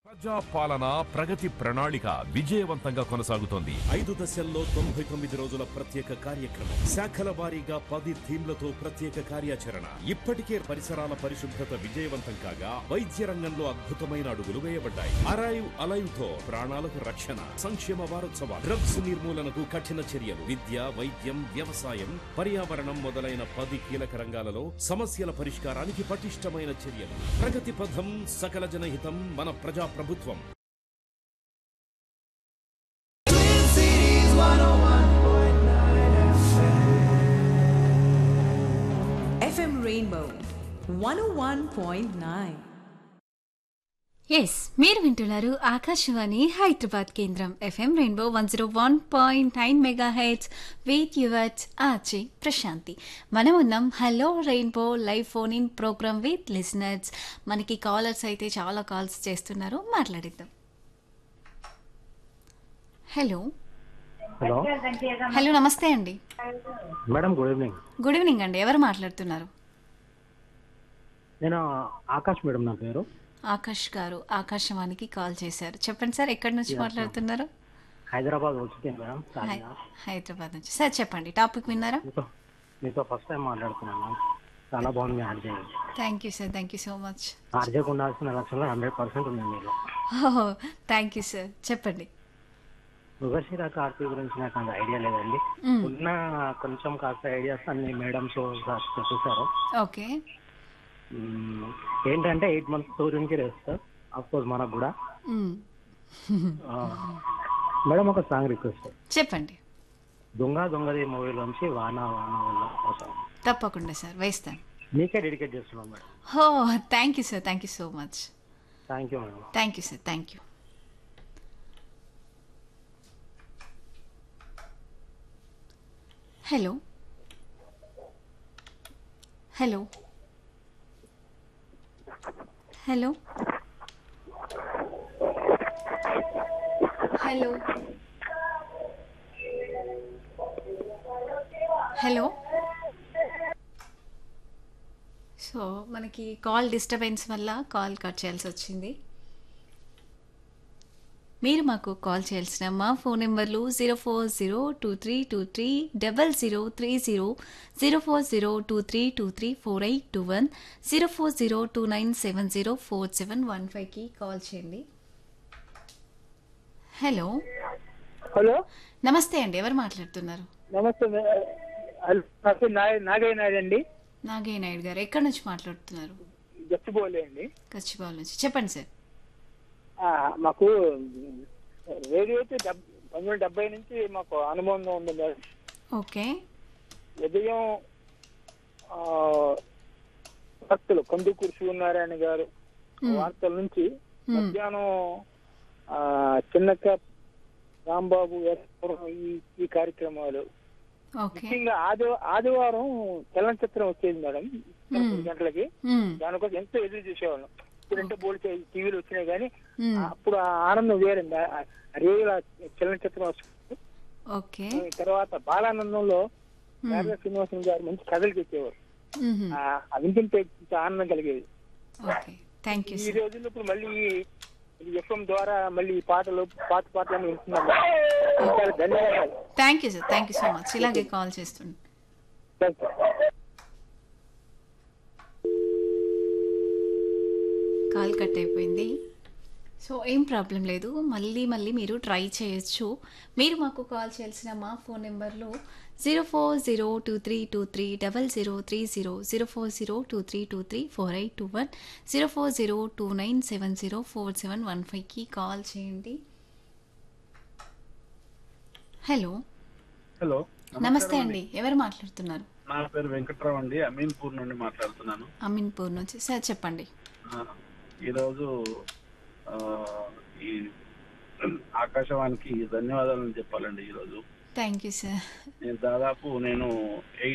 ప్రజా పాలన ప్రగతి ప్రణాళిక విజయవంతంగా కొనసాగుతోంది ఐదు దశల్లో తొంభై తొమ్మిది రోజుల ప్రత్యేక కార్యక్రమం శాఖల వారీగా పది థీమ్లతో ప్రత్యేక కార్యాచరణ ఇప్పటికే పరిసరాల పరిశుభ్రత విజయవంతం కాగా వైద్య రంగంలో అద్భుతమైన అడుగులు వేయబడ్డాయి అరైవ్ అలైవ్ తో ప్రాణాలకు రక్షణ సంక్షేమ వారోత్సవాలు డ్రగ్స్ నిర్మూలనకు కఠిన చర్యలు విద్య వైద్యం వ్యవసాయం పర్యావరణం మొదలైన పది కీలక రంగాలలో సమస్యల పరిష్కారానికి పటిష్టమైన చర్యలు ప్రగతి పథం సకల జనహితం మన ప్రజా ప్రభుత్వం FM Rainbow 101.9. ఎస్ మీరు వింటున్నారు ఆకాశవాణి హైదరాబాద్ కేంద్రం FM rainbow one zero one point nine mega heads with yours RJ Prashanti మనం ఉన్నాం hello rainbow live phone in programme with listeners మనకి కాలర్స్ అయితే చాలా కాల్స్ చేస్తున్నారు మాట్లాడిద్దాం హలో హలో హలో నమస్తే అండి madam good evening good evening అండి ఎవరు మాట్లాడుతున్నారు నేను ఆకాష్ మేడం నా పేరు ఆకాష్ గారు ఆకాశవాణికి కాల్ చేశారు చెప్పండి సార్ ఎక్కడి నుంచి మాట్లాడుతున్నారు హైదరాబాద్ వచ్చింది మేడం హై- సానియా. హైదరాబాద్ నుంచి సార్ చెప్పండి టాపిక్ విన్నారా మీతో మీతో ఫస్ట్ టైం మాట్లాడుతున్నాను మ్యామ్. చాలా బాగుంది మీ RJ thank you sir thank you so much ఆర్జేకి ఉండాల్సిన లక్షణంలో హండ్రెడ్ పర్సెంట్ ఉంది మీరు థ్యాంక్ యూ సార్ చెప్పండి మృగశిర కార్తీ గురించి నాకు అంత ఐడియా లేదండి మ్మ్. ఉన్న కొంచెం కాస్త ఐడియాస్ అన్ని మేడమ్స్ చూసారు ఓకే మ్మ్. ఏంటంటే ఎయిట్ మంత్స్ సూర్యునికి రెస్ట్ అఫ్ కోర్స్ మనకు కూడా మ్మ్. ఆ, మేడం ఒక సాంగ్ రిక్వెస్ట్ చెప్పండి దొంగ దొంగది మూవీలోంచి వాన వాన వల్ల కోసం తప్పకుండా సార్ వేస్తాను మీకే డెడికేట్ చేస్తున్నాం మేడం హో thank you sir thank you so much thank you madam thank you sir thank you hello hello hello hello hello so మనకి కాల్ డిస్టర్బెన్స్ వల్ల కాల్ కట్ చేయాల్సి వచ్చింది మీరు మాకు కాల్ చేయాల్సిన మా ఫోన్ నెంబర్లు zero four zero two three two three double zero three zero zero four zero two three two three four eight two one zero four zero two nine seven zero four seven one ఫైవ్కి call చేయండి hello hello నమస్తే అండి ఎవరు మాట్లాడుతున్నారు నమస్తే మే- hello, నా పేరు నాగ- నాగయ్య నాయుడు అండి నాగయ్య నాయుడు గారు ఎక్కడి నుంచి మాట్లాడుతున్నారు గచ్చిబోలే అండి కచ్చిబాల్ నుంచి చెప్పండి సార్ ఆ, మాకు రేడియో అయితే డెబ్ పంతొమ్మిది వందల డెబ్బై నుంచి మాకు అనుభవం ఉంది మేడం. ఓకే ఉదయం ఆ, భక్తులు కందుకూరు శివనారాయణ గారు వార్తల నుంచి మధ్యాహ్నం ఆ, చిన్నక్క రాంబాబు వేసవరం ఈ ఈ కార్యక్రమాలు ఓకే ముఖ్యంగా ఆది ఆదివారం చలనచిత్రం వచ్చేది మేడం తొమ్మిది గంటలకి మ్మ్. దానికోసం ఎంతో ఎదురు చూసేవాళ్ళం ఇప్పుడంటే బోల్డ్ టీవీలు వచ్చినాయి కానీ మ్మ్. అప్పుడు ఆ ఆనందం వేరండి ఆ- ఆ రేవుల చలనచిత్రం వస్తుంది ఓకే తర్వాత బాలానందంలో నారా శ్రీనివాసం గారు మంచి కథలు చెప్పేవారు మ్మ్. ఆ, అవి వింటుంటే చాలా ఆనందం కలిగేది ఓకే థ్యాంక్ యూ ఈ సార్ రోజుల్లో ఇప్పుడు మళ్ళీ ఎఫ్ఎం ద్వారా మళ్ళీ ఈ పాటలు పాత పాటలను వింటున్నాము చాలా ధన్యవాదాలు thank you sir thank you so much ఇలాగే కాల్ చేస్తుండే థ్యాంక్ యూ కాల్ కట్ అయిపోయింది సో ఏం ప్రాబ్లం లేదు మళ్ళీ మళ్ళీ మీరు ట్రై చేయొచ్చు మీరు మాకు కాల్ చేయాల్సిన మా ఫోన్ నెంబర్లు zero four zero two three two three double zero three zero zero four zero two three two three four eight two one zero four zero two nine seven zero four seven one ఫైవ్కి call చేయండి hello hello నమస్తే అండి ఎవరు మాట్లాడుతున్నారు నా పేరు వెంకట్రావు అండి అమీన్పూర్ నుండి మాట్లాడుతున్నాను అమీన్పూర్ నుంచి సార్ చెప్పండి ఆ, ఈరోజు ఆ, ఈ ఆకాశవాణికి ధన్యవాదాలు చెప్పాలండి ఈరోజు థ్యాంక్ యూ సార్ నేను దాదాపు నేను ఎయిట్